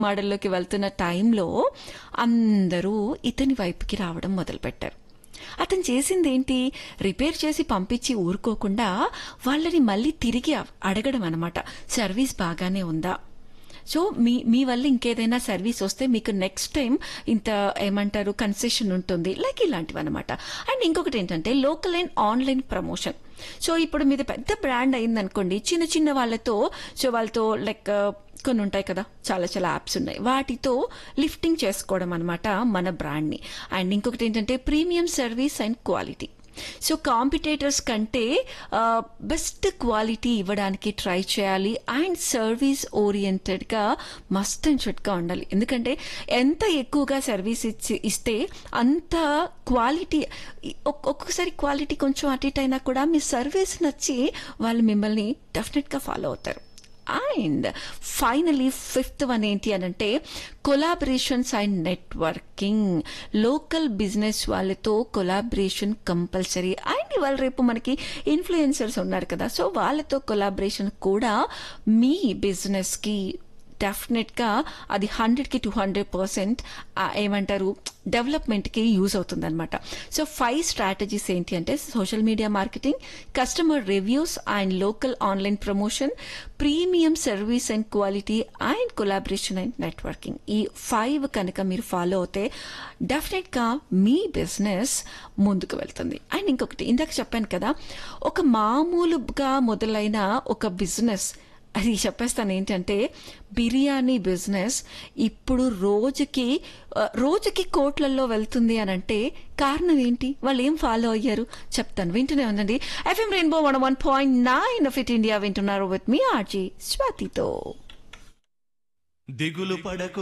మోడల్లోకి వెళ్తున్న టైంలో అందరూ ఇతని వైపుకి రావడం మొదలుపెట్టారు అతను చేసింది ఏంటి రిపేర్ చేసి పంపించి ఊరుకోకుండా వాళ్ళని మళ్ళీ తిరిగి అ- అడగడం అనమాట సర్వీస్ బాగానే ఉందా సో మీ మీ వల్ల ఇంకేదైనా సర్వీస్ వస్తే మీకు నెక్స్ట్ టైం ఇంత ఏమంటారు కన్సెషన్ ఉంటుంది లైక్ ఇలాంటివి అనమాట అండ్ ఇంకొకటి ఏంటంటే local and online promotion so ఇప్పుడు మీది పెద్ద బ్రాండ్ అయిందనుకోండి చిన్న చిన్న వాళ్ళతో సో వాళ్ళతో లైక్ కొన్ని ఉంటాయి కదా చాలా చాలా యాప్స్ ఉన్నాయి వాటితో లిఫ్టింగ్ చేసుకోవడం అనమాట మన బ్రాండ్ని అండ్ ఇంకొకటి ఏంటంటే premium service and quality so competitors కంటే బెస్ట్ క్వాలిటీ ఇవ్వడానికి ట్రై చేయాలి అండ్ సర్వీస్ ఓరియంటెడ్గా మస్ట్ అండ్ షుడ్గా ఉండాలి ఎందుకంటే ఎంత ఎక్కువగా సర్వీస్ ఇచ్చి ఇస్తే అంత క్వాలిటీ ఒక్కొక్కసారి క్వాలిటీ కొంచెం అటు ఇటు అయినా కూడా మీ సర్వీస్ నచ్చి వాళ్ళు మిమ్మల్ని డెఫినెట్గా ఫాలో అవుతారు అండ్ ఫైనలీ ఫిఫ్త్ వన్ ఏంటి అని అంటే collaborations and networking local business వాళ్ళతో కొలాబరేషన్ కంపల్సరీ అండ్ ఇవాళ రేపు మనకి ఇన్ఫ్లుయెన్సర్స్ ఉన్నారు కదా సో వాళ్ళతో కొలాబరేషన్ కూడా మీ బిజినెస్కి డెఫినెట్గా అది హండ్రెడ్కి టూ హండ్రెడ్ పర్సెంట్ ఏమంటారు డెవలప్మెంట్కి యూజ్ అవుతుంది అనమాట సో ఫైవ్ స్ట్రాటజీస్ ఏంటి అంటే social media marketing customer reviews and local online promotion premium service and quality and collaboration and networking ఈ ఫైవ్ కనుక మీరు ఫాలో అవుతే డెఫినెట్గా మీ బిజినెస్ ముందుకు వెళ్తుంది అండ్ ఇంకొకటి ఇందాక చెప్పాను కదా ఒక మామూలుగా మొదలైన ఒక బిజినెస్ అది చెప్పేస్తాను ఏంటంటే బిర్యానీ బిజినెస్ ఇప్పుడు రోజుకి ఆ, రోజుకి కోట్లలో వెళ్తుంది అని అంటే కారణం ఏంటి వాళ్ళు ఏం ఫాలో అయ్యారు చెప్తాను వింటూనే ఉందండి FM rainbow one one point nine fit India వింటున్నారు విత్ మీ ఆర్జీ స్వాతితో దిగులు పడకు